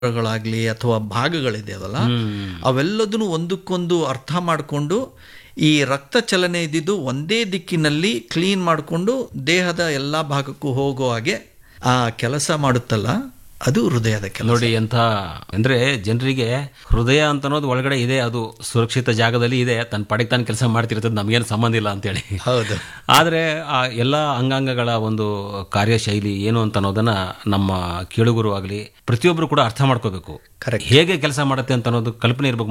ಗಳಾಗ್ಲಿ ಅಥವಾ ಭಾಗಗಳಿದೆಯಲ್ಲ ಅವೆಲ್ಲದನ್ನು ಒಂದಕ್ಕೊಂದು ಅರ್ಥ ಮಾಡಿಕೊಂಡು ಈ ರಕ್ತ ಚಲನೆ ಇದ್ದಿದ್ದು ಒಂದೇ ದಿಕ್ಕಿನಲ್ಲಿ ಕ್ಲೀನ್ ಮಾಡಿಕೊಂಡು ದೇಹದ ಎಲ್ಲ ಭಾಗಕ್ಕೂ ಹೋಗೋ ಹಾಗೆ ಆ ಕೆಲಸ ಮಾಡುತ್ತಲ್ಲ ಅದು ಹೃದಯದ ಕೆಲಸ ನೋಡಿ ಎಂಥ ಅಂದ್ರೆ ಜನರಿಗೆ ಹೃದಯ ಅಂತ ಅನ್ನೋದು ಒಳಗಡೆ ಇದೆ ಅದು ಸುರಕ್ಷಿತ ಜಾಗದಲ್ಲಿ ಇದೆ ತನ್ನ ಪಡೆಗೆ ತಾನು ಕೆಲಸ ಮಾಡ್ತಿರ್ತದೆ ನಮಗೇನು ಸಂಬಂಧ ಇಲ್ಲ ಅಂತೇಳಿ ಹೌದು ಆದರೆ ಆ ಎಲ್ಲ ಅಂಗಾಂಗಗಳ ಒಂದು ಕಾರ್ಯಶೈಲಿ ಏನು ಅಂತ ಅನ್ನೋದನ್ನ ನಮ್ಮ ಕೇಳುಗರು ಆಗಲಿ ಪ್ರತಿಯೊಬ್ಬರು ಕೂಡ ಅರ್ಥ ಮಾಡ್ಕೋಬೇಕು Correct. ಹೇಗೆ ಕೆಲಸ ಮಾಡುತ್ತೆ ಅಂತ ಅನ್ನೋದು ಕಲ್ಪನೆ ಇರ್ಬೇಕು